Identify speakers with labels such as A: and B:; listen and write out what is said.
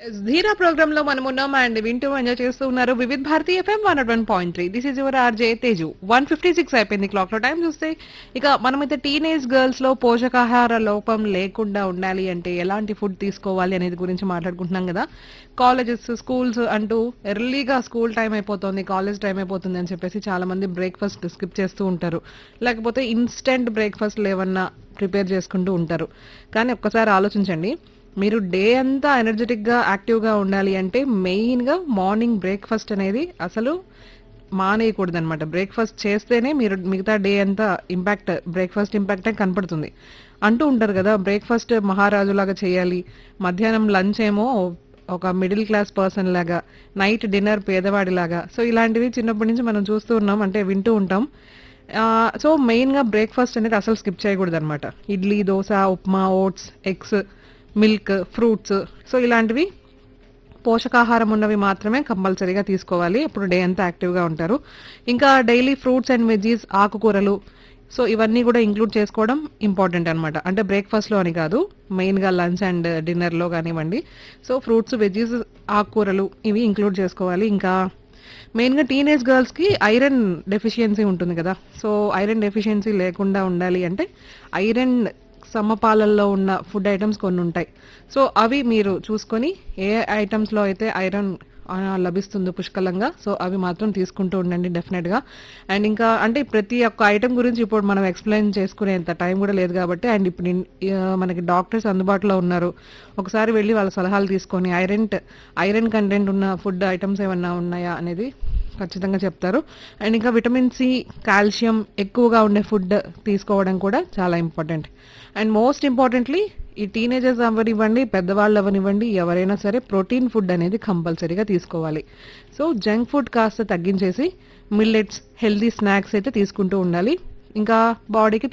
A: ధీరా ప్రోగ్రామ్ లో మనం ఉన్నాం అండ్ వింటూ ఎంజాయ్ చేస్తూ ఉన్నారు Vividh Bharati FM one one point three this is your RJ Teju one fifty six అయిపోయింది క్లాక్ లో టైం చూస్తే ఇక మనమైతే టీనేజ్ గర్ల్స్ లో పోషకాహార లోపం లేకుండా ఉండాలి అంటే ఎలాంటి ఫుడ్ తీసుకోవాలి అనేది గురించి మాట్లాడుకుంటున్నాం కదా కాలేజెస్ స్కూల్స్ అంటూ ఎర్లీగా స్కూల్ టైం అయిపోతుంది కాలేజ్ టైం అయిపోతుంది అని చెప్పేసి చాలా మంది బ్రేక్ఫాస్ట్ స్కిప్ చేస్తూ ఉంటారు లేకపోతే ఇన్స్టెంట్ బ్రేక్ఫాస్ట్ ఏమన్నా ప్రిపేర్ చేసుకుంటూ ఉంటారు కానీ ఒక్కసారి ఆలోచించండి మీరు డే అంతా ఎనర్జెటిక్ గా యాక్టివ్ గా ఉండాలి అంటే మెయిన్ గా మార్నింగ్ బ్రేక్ఫాస్ట్ అనేది అసలు మానేయకూడదు అనమాట బ్రేక్ఫాస్ట్ చేస్తేనే మీరు మిగతా డే అంతా ఇంపాక్ట్ బ్రేక్ఫాస్ట్ ఇంపాక్ట్ కనపడుతుంది అంటూ ఉంటారు కదా బ్రేక్ఫాస్ట్ మహారాజులాగా చేయాలి మధ్యాహ్నం లంచ్ ఏమో ఒక మిడిల్ క్లాస్ పర్సన్ లాగా నైట్ డిన్నర్ పేదవాడిలాగా సో ఇలాంటివి చిన్నప్పటి నుంచి మనం చూస్తూ ఉన్నాం అంటే వింటూ ఉంటాం ఆ, సో మెయిన్ గా బ్రేక్ఫాస్ట్ అనేది అసలు స్కిప్ చేయకూడదు అనమాట idli dosa upma oats eggs milk fruits so ఇలాంటివి పోషకాహారం ఉన్నవి మాత్రమే కంపల్సరీగా తీసుకోవాలి అప్పుడు డే అంతా యాక్టివ్గా ఉంటారు ఇంకా డైలీ ఫ్రూట్స్ అండ్ వెజీస్ ఆకుకూరలు సో ఇవన్నీ కూడా ఇంక్లూడ్ చేసుకోవడం ఇంపార్టెంట్ అనమాట అంటే బ్రేక్ఫాస్ట్లో అని కాదు మెయిన్గా లంచ్ అండ్ డిన్నర్లో కానివ్వండి సో ఫ్రూట్స్ వెజీస్ ఆకుకూరలు ఇవి ఇంక్లూడ్ చేసుకోవాలి ఇంకా మెయిన్గా టీనేజ్ గర్ల్స్కి ఐరన్ డెఫిషియన్సీ ఉంటుంది కదా సో ఐరన్ డెఫిషియన్సీ లేకుండా ఉండాలి అంటే ఐరన్ సమపాలల్లో ఉన్న ఫుడ్ ఐటమ్స్ కొన్ని ఉంటాయి సో అవి మీరు చూసుకొని ఏ ఐటమ్స్లో అయితే ఐరన్ ఆ, లభిస్తుందో పుష్కలంగా సో అవి మాత్రం తీసుకుంటూ ఉండండి డెఫినెట్గా అండ్ ఇంకా అంటే ప్రతి ఒక్క ఐటమ్ గురించి ఇప్పుడు మనం ఎక్స్ప్లెయిన్ చేసుకునేంత టైం కూడా లేదు కాబట్టి అండ్ ఇప్పుడు ఇన్- ఆ, మనకి డాక్టర్స్ అందుబాటులో ఉన్నారు ఒకసారి వెళ్ళి వాళ్ళ సలహాలు తీసుకొని ఐరన్ ఐరన్ కంటెంట్ ఉన్న ఫుడ్ ఐటమ్స్ ఏమన్నా ఉన్నాయా అనేది ఖచ్చితంగా చెప్తారు అండ్ ఇంకా విటమిన్ సి కాల్షియం ఎక్కువగా ఉండే ఫుడ్ తీసుకోవడం కూడా చాలా ఇంపార్టెంట్ అండ్ మోస్ట్ ఇంపార్టెంట్లీ ఈ టీనేజర్స్ అవ్వనివ్వండి పెద్దవాళ్ళు అవ్వనివ్వండి ఎవరైనా సరే ప్రోటీన్ ఫుడ్ అనేది కంపల్సరీగా తీసుకోవాలి సో జంక్ ఫుడ్ కాస్త తగ్గించేసి మిల్లెట్స్ హెల్దీ స్నాక్స్ అయితే తీసుకుంటూ ఉండాలి ఇంకా బాడీకి